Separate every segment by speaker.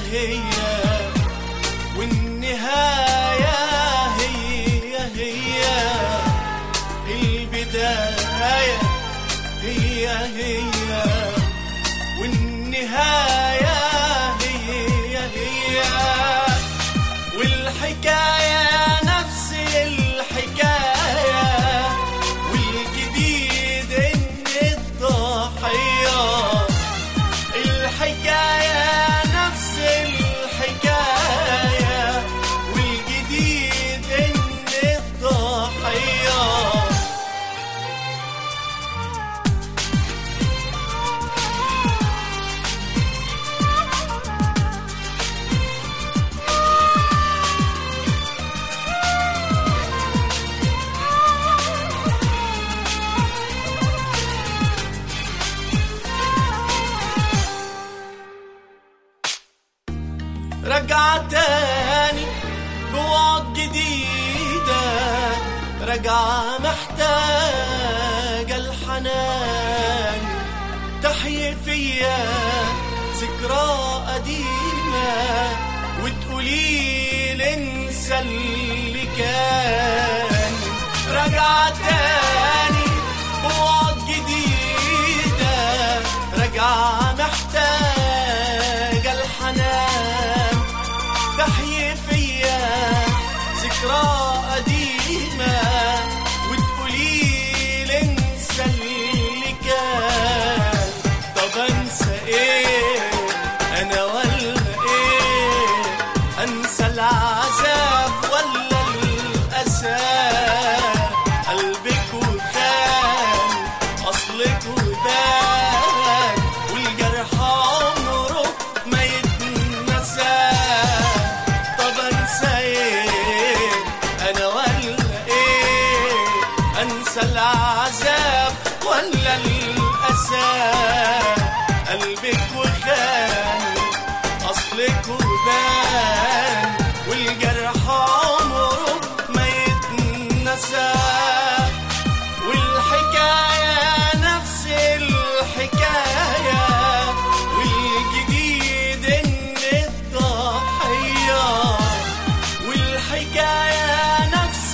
Speaker 1: هي والنهاية هي هي البداية هي هي والنهاية هي هي والحكاية نفس الحكاية والجديد إن الضحية الحكاية نفس الحكاية والجديد إن الضحية رجعة تاني بوعد جديدة رجعة محتاجة الحنان تحيي فيا ذكرى قديمة وتقولي لي انسى اللي كان رجعة تاني بوعد جديدة رجعة محتاجة الحنان تحيي فيا ذكرى قديمة وتقولي لي انسى اللي كان طب انسى ايه انا ولا ايه انسى العذاب ولا الاسى قلبك وخان اصلك وبان والجرح عمره ما يتنسى طب انسى ايه انا ولا ايه انسى العذاب ولا الاسى قلبك وخان اصلك وبان والجرح عمره ما يتنسى والحكاية نفس الحكاية والجديد إن الضحية والحكاية نفس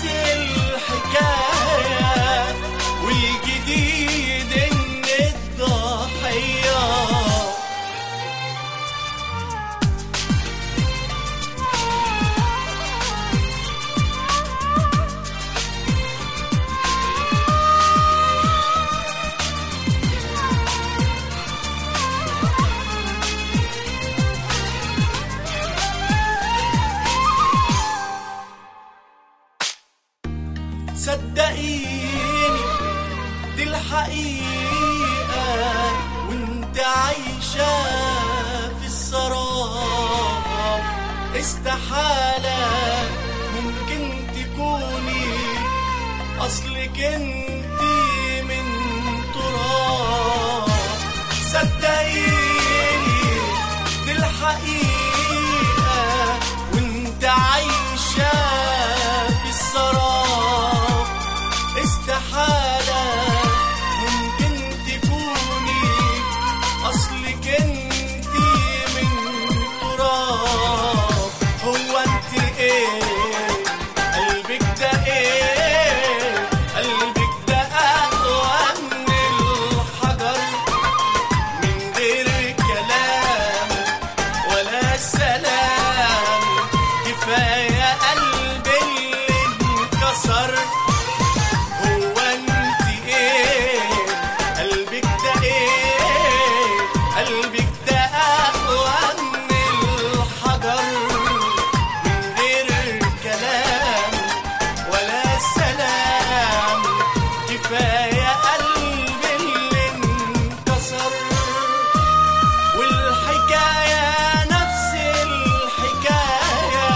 Speaker 1: الحكاية والجديد إن الضحية صدقيني دي الحقيقة وانت عايشة في السراب استحالة ممكن تكوني أصلك انت من تراب صدقيني دي الحقيقة وانت عايشة في السراب استحالة ممكن تكوني أصلك انت من تراب هو انت ايه قلبك ده ايه قلبك ده أقوى من الحجر من غير كلام ولا سلام كفاية قلبي اللي انكسر هو انت ايه قلبك ده ايه قلبك ده اقوى من الحجر من غير كلام ولا سلام كفاية قلبي اللي انكسر والحكاية نفس الحكاية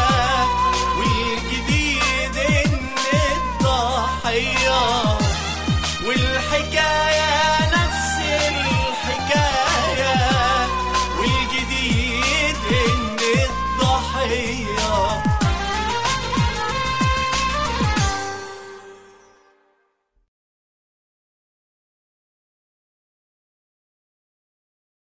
Speaker 1: والجديد إن الضحية والحكاية نفس الحكاية والجديد إن الضحية